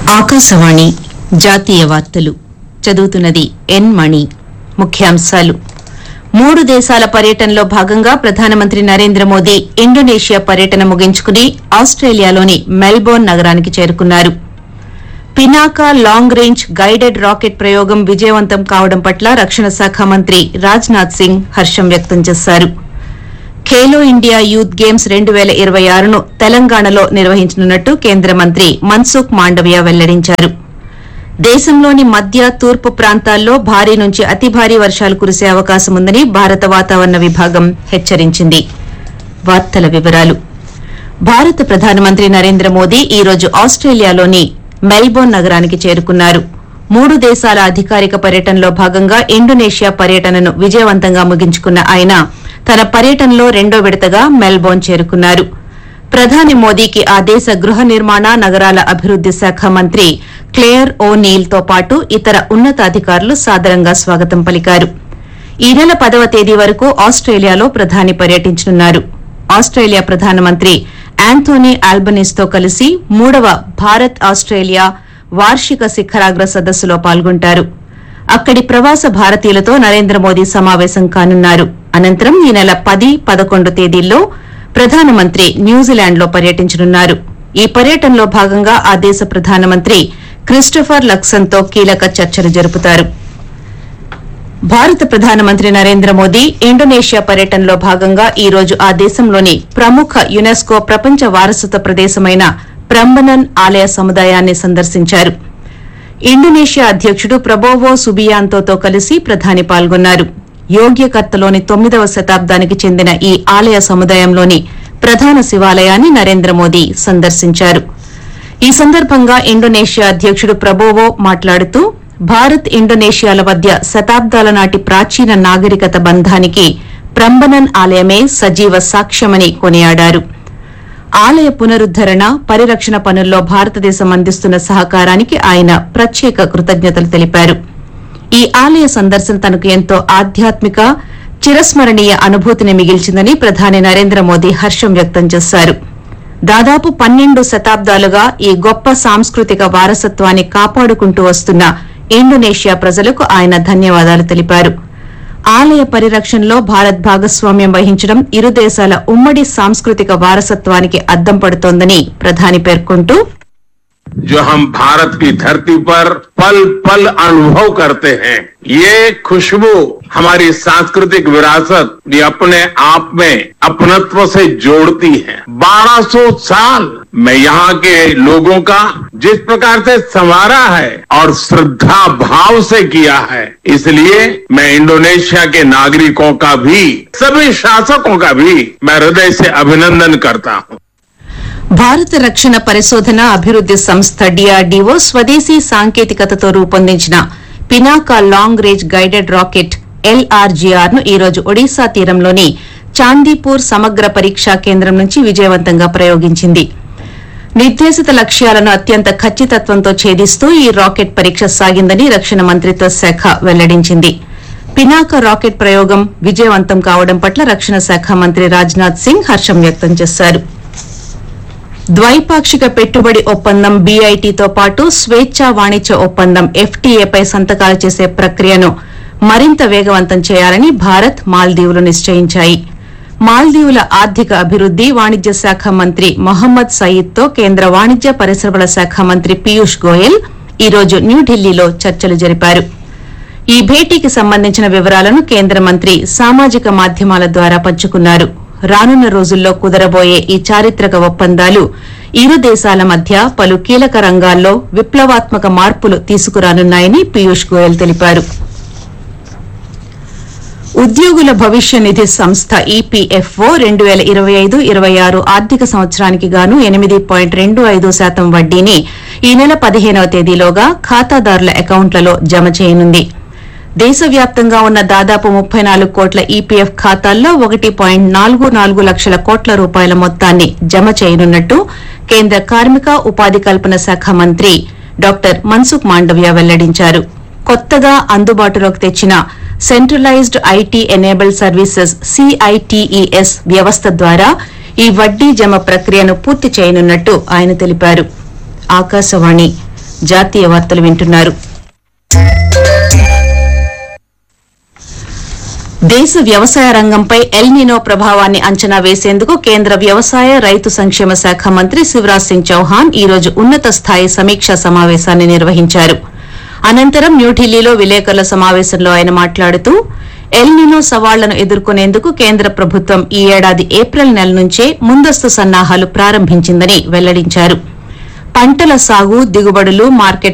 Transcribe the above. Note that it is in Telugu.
ఆకాశవాణి జాతీయ వార్తలు చదువుతున్నది ఎన్ మణి ముఖ్యాంశాలు మూడు దేశాల పర్యటనలో భాగంగా ప్రధానమంత్రి నరేంద్ర మోదీ ఇండోనేషియా పర్యటన ముగించుకుని ఆస్ట్రేలియాలోని మెల్బోర్న్ నగరానికి చేరుకున్నారు Pinaka long range guided rocket ప్రయోగం విజయవంతం కావడం పట్ల రక్షణ శాఖ మంత్రి రాజ్నాథ్ సింగ్ హర్షం వ్యక్తం చేశారు ఖేలో ఇండియా యూత్ గేమ్స్ రెండు వేల ఇరవై ఆరును తెలంగాణలో నిర్వహించనున్నట్టు కేంద్ర మంత్రి మన్సుఖ్ మాండవియా వెల్లడించారు దేశంలోని మధ్య తూర్పు ప్రాంతాల్లో భారీ నుంచి అతి భారీ వర్షాలు కురిసే అవకాశం ఉందని భారత వాతావరణ విభాగం హెచ్చరించింది వార్తల వివరాలు భారత ప్రధానమంత్రి నరేంద్ర మోదీ ఈ రోజు ఆస్ట్రేలియాలోని మెల్బోర్న్ నగరానికి చేరుకున్నారు మూడు దేశాల అధికారిక పర్యటనలో భాగంగా ఇండోనేషియా పర్యటనను విజయవంతంగా ముగించుకున్న ఆయన తన పర్యటనలో రెండో విడతగా మెల్బోర్న్ చేరుకున్నారు ప్రధాని మోదీకి ఆ దేశ గృహ నిర్మాణ నగరాల అభివృద్ది శాఖ మంత్రి క్లేయర్ ఓ నీల్ తో పాటు ఇతర ఉన్నతాధికారులు సాదరంగా స్వాగతం పలికారు ఈ నెల పదవ తేదీ వరకు ఆస్ట్రేలియాలో ప్రధాని పర్యటించనున్నారు ఆస్ట్రేలియా ప్రధానమంత్రి యాంథోనీ ఆల్బనీస్ తో కలిసి మూడవ భారత్ ఆస్ట్రేలియా వార్షిక శిఖరాగ్ర సదస్సులో పాల్గొంటారు అక్కడి ప్రవాస భారతీయులతో నరేంద్ర మోదీ సమావేశం కానున్నారు అనంతరం ఈ నెల పది పదకొండు తేదీల్లో ప్రధానమంత్రి న్యూజిలాండ్లో పర్యటించనున్నారు ఈ పర్యటనలో భాగంగా ఆ దేశ ప్రధానమంత్రి క్రిస్టోఫర్ లక్సన్తో కీలక చర్చలు జరుపుతారు భారత ప్రధానమంత్రి నరేంద్ర మోదీ ఇండోనేషియా పర్యటనలో భాగంగా ఈ రోజు ఆ దేశంలోని ప్రముఖ యునెస్కో ప్రపంచ వారసత్వ ప్రదేశమైన ప్రంబనన్ ఆలయ సముదాయాన్ని సందర్శించారు ఇండోనేషియా అధ్యకుడు ప్రబోవో సుబియాంతోతో కలిసి ప్రధాని పాల్గొన్నారు యోగ్యకర్తలోని తొమ్మిదవ శతాబ్దానికి చెందిన ఈ ఆలయ సముదాయంలోని ప్రధాన శివాలయాన్ని నరేంద్ర మోదీ సందర్శించారు ఈ సందర్భంగా ఇండోనేషియా అధ్యకుడు ప్రబోవో మాట్లాడుతూ భారత్ ఇండోనేషియాల మధ్య శతాబ్దాల నాటి ప్రాచీన నాగరికత బంధానికి ప్రంబనన్ ఆలయమే సజీవ సాక్ష్యమని కొనియాడారు ఆలయ పునరుద్దరణ పరిరక్షణ పనుల్లో భారతదేశం అందిస్తున్న సహకారానికి ఆయన ప్రత్యేక కృతజ్ఞతలు తెలిపారు ఈ ఆలయ సందర్శన తనకు ఎంతో ఆధ్యాత్మిక చిరస్మరణీయ అనుభూతిని మిగిల్చిందని ప్రధాని నరేంద్ర మోదీ హర్షం వ్యక్తం చేశారు దాదాపు పన్నెండు శతాబ్దాలుగా ఈ గొప్ప సాంస్కృతిక వారసత్వాన్ని కాపాడుకుంటూ వస్తున్న ఇండోనేషియా ప్రజలకు ఆయన ధన్యవాదాలు తెలిపారు ఆలయ పరిరక్షణలో భారత్ భాగస్వామ్యం వహించడం ఇరు దేశాల ఉమ్మడి సాంస్కృతిక వారసత్వానికి అద్దం పడుతోందని ప్రధాని పేర్కొంటూ जो हम भारत की धरती पर पल पल अनुभव करते हैं ये खुशबू हमारी सांस्कृतिक विरासत भी अपने आप में अपनत्व से जोड़ती है 1200 साल मैं यहाँ के लोगों का जिस प्रकार से संवारा है और श्रद्धा भाव से किया है इसलिए मैं इंडोनेशिया के नागरिकों का भी सभी शासकों का भी मैं हृदय से अभिनंदन करता हूँ భారత రక్షణ పరిశోధన అభివృద్ది సంస్థ డిఆర్డీఓ స్వదేశీ సాంకేతికతతో రూపొందించిన Pinaka long range guided rocket LRGR ను ఈ రోజు ఒడిశా తీరంలోని చాందీపూర్ సమగ్ర పరీక్షా కేంద్రం నుంచి విజయవంతంగా ప్రయోగించింది నిర్దేశిత లక్ష్యాలను అత్యంత ఖచ్చితత్వంతో ఛేదిస్తూ ఈ రాకెట్ పరీక్ష సాగిందని రక్షణ మంత్రిత్వ శాఖ వెల్లడించింది పినాక రాకెట్ ప్రయోగం విజయవంతం కావడం పట్ల రక్షణ శాఖ మంత్రి రాజ్నాథ్ సింగ్ హర్షం వ్యక్తం చేశారు ద్వైపాక్షిక పెట్టుబడి ఒప్పందం బీఐటీతో పాటు స్వేచ్ఛా వాణిజ్య ఒప్పందం ఎఫ్టీఏపై సంతకాలు చేసే ప్రక్రియను మరింత వేగవంతం చేయాలని భారత్ మాల్దీవులు నిశ్చయించాయి మాల్దీవుల ఆర్థిక అభివృద్ది వాణిజ్య శాఖ మంత్రి మొహమ్మద్ సయీద్తో కేంద్ర వాణిజ్య పరిశ్రమల శాఖ మంత్రి పీయూష్ గోయల్ ఈ రోజు న్యూఢిల్లీలో చర్చలు జరిపారు ఈ భేటీకి సంబంధించిన వివరాలను కేంద్ర మంత్రి సామాజిక మాధ్యమాల ద్వారా పంచుకున్నారు రానున్న రోజుల్లో కుదరబోయే ఈ చారిత్రక ఒప్పందాలు ఇరు దేశాల మధ్య పలు కీలక రంగాల్లో విప్లవాత్మక మార్పులు తీసుకురానున్నాయని పీయూష్ గోయల్ తెలిపారు ఉద్యోగుల భవిష్య నిధి సంస్థ ఈపీఎఫ్ఓ రెండు వేల ఇరవై ఐదు ఇరవై ఆరు ఆర్థిక సంవత్సరానికి గాను ఎనిమిది పాయింట్ రెండు ఐదు శాతం వడ్డీని ఈ నెల పదిహేనవ తేదీలోగా ఖాతాదారుల అకౌంట్లలో జమ చేయనుంది దేశవ్యాప్తంగా ఉన్న దాదాపు ముప్పై నాలుగు కోట్ల ఈపీఎఫ్ ఖాతాల్లో ఒకటి పాయింట్ నాలుగు నాలుగు లక్షల కోట్ల రూపాయల మొత్తాన్ని జమ చేయనున్నట్టు కేంద్ర కార్మిక ఉపాధి కల్పన శాఖ మంత్రి డాక్టర్ మన్సుఖ్ మాండవ్య వెల్లడించారు కొత్తగా అందుబాటులోకి తెచ్చిన centralised IT enable services CITES వ్యవస్థ ద్వారా ఈ వడ్డీ జమ ప్రక్రియను పూర్తి చేయనున్నట్టు ఆయన తెలిపారు ఆకాశవాణి జాతీయ వార్తలు వింటున్నారు దేశ వ్యవసాయ రంగంపై ఎల్నినో ప్రభావాన్ని అంచనా వేసేందుకు కేంద్ర వ్యవసాయ రైతు సంక్షేమ శాఖ మంత్రి శివరాజ్ సింగ్ చౌహాన్ ఈ రోజు ఉన్నత స్థాయి సమీక్షా సమావేశాన్ని నిర్వహించారు అనంతరం న్యూఢిల్లీలో విలేకరుల సమావేశంలో ఆయన మాట్లాడుతూ ఎల్నినో సవాళ్లను ఎదుర్కొనేందుకు కేంద్ర ప్రభుత్వం ఈ ఏడాది ఏప్రిల్ నెల నుంచే ముందస్తు సన్నాహాలు ప్రారంభించిందని వెల్లడించారు పంటల సాగు దిగుబడులు మార్కెట్